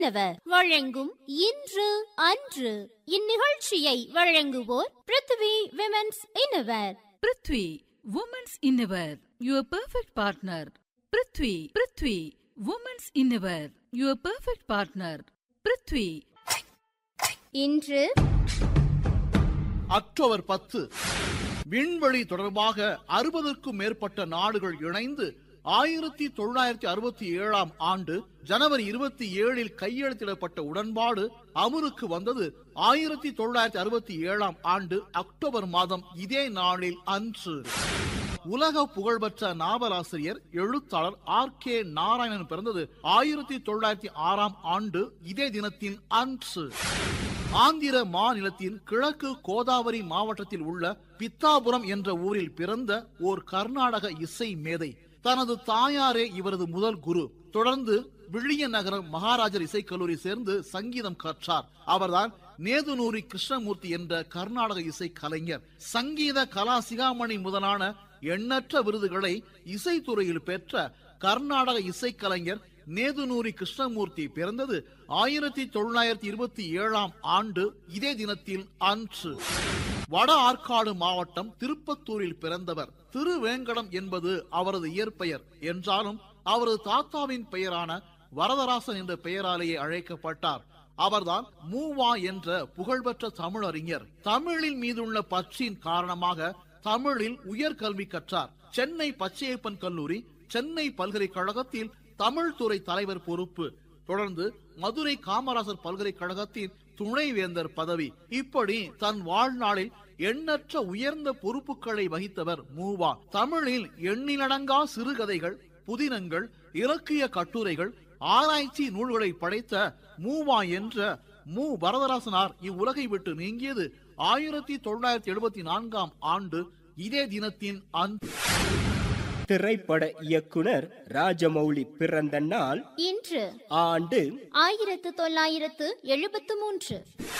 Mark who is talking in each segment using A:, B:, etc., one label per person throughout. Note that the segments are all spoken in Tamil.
A: இன்னவர் வழங்கும் இன்று அன்று இந்நிகழ்ச்சியை வழங்குவோர் Prithvi women's innerwear
B: Prithvi women's innerwear your perfect partner Prithvi Prithvi women's innerwear your perfect partner Prithvi
A: இன்று
C: அக்டோபர் பத்து விண்வெளி தொடர்பாக அறுபதற்கும் மேற்பட்ட நாடுகள் இணைந்து ஆயிரத்தி தொள்ளாயிரத்தி அறுபத்தி ஏழாம் ஆண்டு ஜனவரி இருபத்தி ஏழில் கையெழுத்திடப்பட்ட உடன்பாடு அமலுக்கு வந்தது ஆயிரத்தி தொள்ளாயிரத்தி அறுபத்தி ஏழாம் ஆண்டு அக்டோபர் மாதம் இதே நாளில் அன்று உலக புகழ்பெற்ற நாவலாசிரியர் எழுத்தாளர் ஆர் கே நாராயணன் பிறந்தது ஆயிரத்தி தொள்ளாயிரத்தி ஆறாம் ஆண்டு இதே தினத்தின் அன்று ஆந்திர மாநிலத்தின் கிழக்கு கோதாவரி மாவட்டத்தில் உள்ள பித்தாபுரம் என்ற ஊரில் பிறந்த ஓர் கர்நாடக இசை மேதை தனது தாயாரே இவரது முதல் குரு தொடர்ந்து வில்லியநகரம் மகாராஜர் இசைக்கல்லூரி சேர்ந்து சங்கீதம் கற்றார் அவர்தான் நேதுநூரி கிருஷ்ணமூர்த்தி என்ற கர்நாடக இசை கலைஞர் சங்கீத கலா சிகாமணி முதலான எண்ணற்ற விருதுகளை இசைத்துறையில் பெற்ற கர்நாடக இசைக்கலைஞர் நேதுநூரி கிருஷ்ணமூர்த்தி பிறந்தது ஆயிரத்தி தொள்ளாயிரத்தி இருபத்தி ஏழாம் ஆண்டு இதே தினத்தில் அன்று வட ஆற்காடு மாவட்டம் திருப்பத்தூரில் பிறந்தவர் திருவேங்கடம் என்பது அவரது இயற்பெயர் என்றாலும் அவரது தாத்தாவின் பெயரான வரதராசன் என்ற பெயராலேயே அழைக்கப்பட்டார் அவர்தான் மூவா என்ற புகழ்பெற்ற தமிழறிஞர் தமிழின் மீதுள்ள பற்றின் காரணமாக தமிழில் உயர்கல்வி கற்றார் சென்னை பச்சையப்பன் கல்லூரி சென்னை பல்கலைக்கழகத்தில் தமிழ் துறை தலைவர் பொறுப்பு தொடர்ந்து மதுரை காமராசர் பல்கலைக்கழகத்தின் துணைவேந்தர் பதவி இப்படி தன் வாழ்நாளில் எண்ணற்ற உயர்ந்த பொறுப்புகளை வகித்தவர் மூவா தமிழில் எண்ணிலடங்கா சிறுகதைகள் புதினங்கள் இலக்கிய கட்டுரைகள் ஆராய்ச்சி நூல்களை படைத்த மூவா என்ற மு வரதராசனார் இவ்வுலகை விட்டு நீங்கியது ஆயிரத்தி தொள்ளாயிரத்தி எழுபத்தி நான்காம் ஆண்டு இதே தினத்தின் அன்று
D: திரைப்பட இயக்குனர் ராஜமௌலி பிறந்த நாள்
A: இன்று
D: ஆண்டு
A: ஆயிரத்து தொள்ளாயிரத்து எழுபத்து மூன்று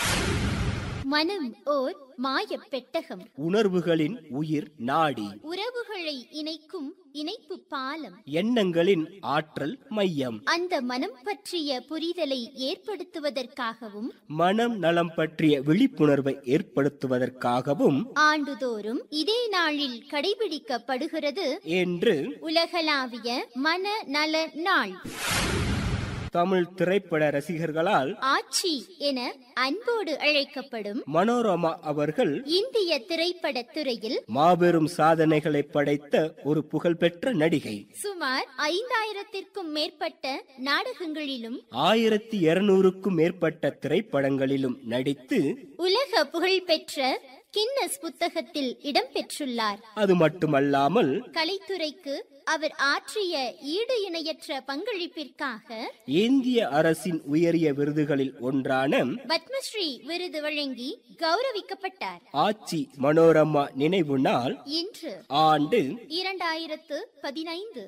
A: மனம் ஓர் மாயப் பெட்டகம்
D: உணர்வுகளின் உயிர் நாடி
A: உறவுகளை இணைக்கும் இணைப்பு பாலம்
D: எண்ணங்களின் ஆற்றல் மையம்
A: அந்த மனம் பற்றிய புரிதலை ஏற்படுத்துவதற்காகவும்
D: மனம் நலம் பற்றிய விழிப்புணர்வை ஏற்படுத்துவதற்காகவும்
A: ஆண்டுதோறும் இதே நாளில் கடைபிடிக்கப்படுகிறது
D: என்று
A: உலகளாவிய மன நல நாள்
D: தமிழ் திரைப்பட ரசிகர்களால்
A: ஆட்சி என அன்போடு அழைக்கப்படும்
D: மனோரமா அவர்கள்
A: இந்திய திரைப்படத் துறையில்
D: மாபெரும் சாதனைகளை படைத்த ஒரு புகழ்பெற்ற நடிகை
A: சுமார் ஐந்தாயிரத்திற்கும் மேற்பட்ட நாடகங்களிலும்
D: ஆயிரத்தி இருநூறுக்கும் மேற்பட்ட திரைப்படங்களிலும் நடித்து
A: உலக புகழ்பெற்ற கின்னஸ் புத்தகத்தில் இடம்பெற்றுள்ளார்
D: அது மட்டுமல்லாமல்
A: கலைத்துறைக்கு அவர் ஆற்றிய ஈடு இணையற்ற பங்களிப்பிற்காக
D: இந்திய அரசின் உயரிய விருதுகளில் ஒன்றான
A: பத்மஸ்ரீ விருது வழங்கி கௌரவிக்கப்பட்டார்
D: ஆட்சி மனோரமா நினைவு நாள்
A: இன்று
D: ஆண்டு
A: இரண்டாயிரத்து பதினைந்து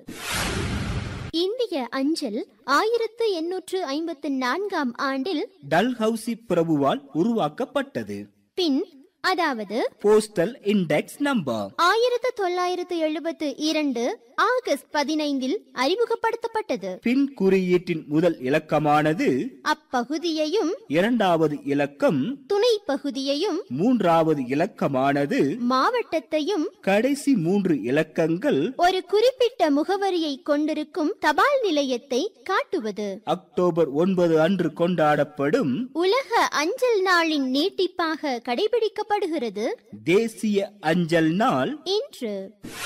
A: இந்திய அஞ்சல் ஆயிரத்து எண்ணூற்று ஐம்பத்து நான்காம் ஆண்டில்
D: டல்ஹவுசி பிரபுவால் உருவாக்கப்பட்டது
A: பின் அதாவது
D: போஸ்டல் இண்டெக்ஸ் நம்பர்
A: ஆயிரத்து தொள்ளாயிரத்து எழுபத்து இரண்டு ஆகஸ்ட் பதினைந்தில் அறிமுகப்படுத்தப்பட்டது
D: பின் குறியீட்டின் முதல் இலக்கமானது
A: அப்பகுதியையும்
D: இரண்டாவது இலக்கம்
A: துணை பகுதியையும்
D: மூன்றாவது இலக்கமானது
A: மாவட்டத்தையும்
D: கடைசி மூன்று இலக்கங்கள்
A: ஒரு குறிப்பிட்ட முகவரியை கொண்டிருக்கும் தபால் நிலையத்தை காட்டுவது
D: அக்டோபர் ஒன்பது அன்று கொண்டாடப்படும்
A: உலக அஞ்சல் நாளின் நீட்டிப்பாக கடைபிடிக்கப்படுகிறது
D: தேசிய அஞ்சல் நாள்
A: இன்று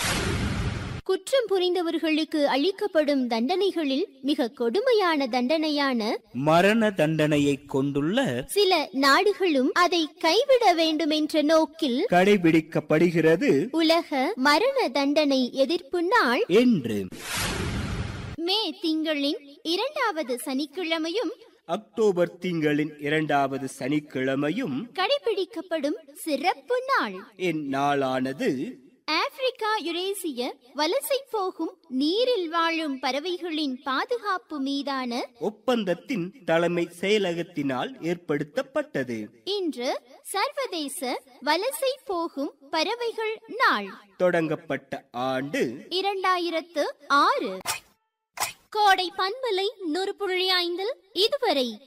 A: குற்றம் புரிந்தவர்களுக்கு அளிக்கப்படும் தண்டனைகளில் மிக கொடுமையான தண்டனையான
D: மரண தண்டனையை கொண்டுள்ள
A: சில நாடுகளும் அதை கைவிட வேண்டும் என்ற நோக்கில்
D: கடைபிடிக்கப்படுகிறது
A: உலக மரண தண்டனை எதிர்ப்பு நாள்
D: என்று
A: மே திங்களின் இரண்டாவது சனிக்கிழமையும்
D: அக்டோபர் திங்களின் இரண்டாவது சனிக்கிழமையும்
A: கடைபிடிக்கப்படும் சிறப்பு நாள்
D: இந்நாளானது
A: ஆப்பிரிக்கா யுரேசிய வலசை போகும் நீரில் வாழும் பறவைகளின் பாதுகாப்பு மீதான
D: ஒப்பந்தத்தின் தலைமை செயலகத்தினால் ஏற்படுத்தப்பட்டது
A: இன்று சர்வதேச வலசை போகும் பறவைகள் நாள்
D: தொடங்கப்பட்ட ஆண்டு
A: இரண்டாயிரத்து ஆறு கோடை பண்பலை நூறு புள்ளி ஐந்தில் இதுவரை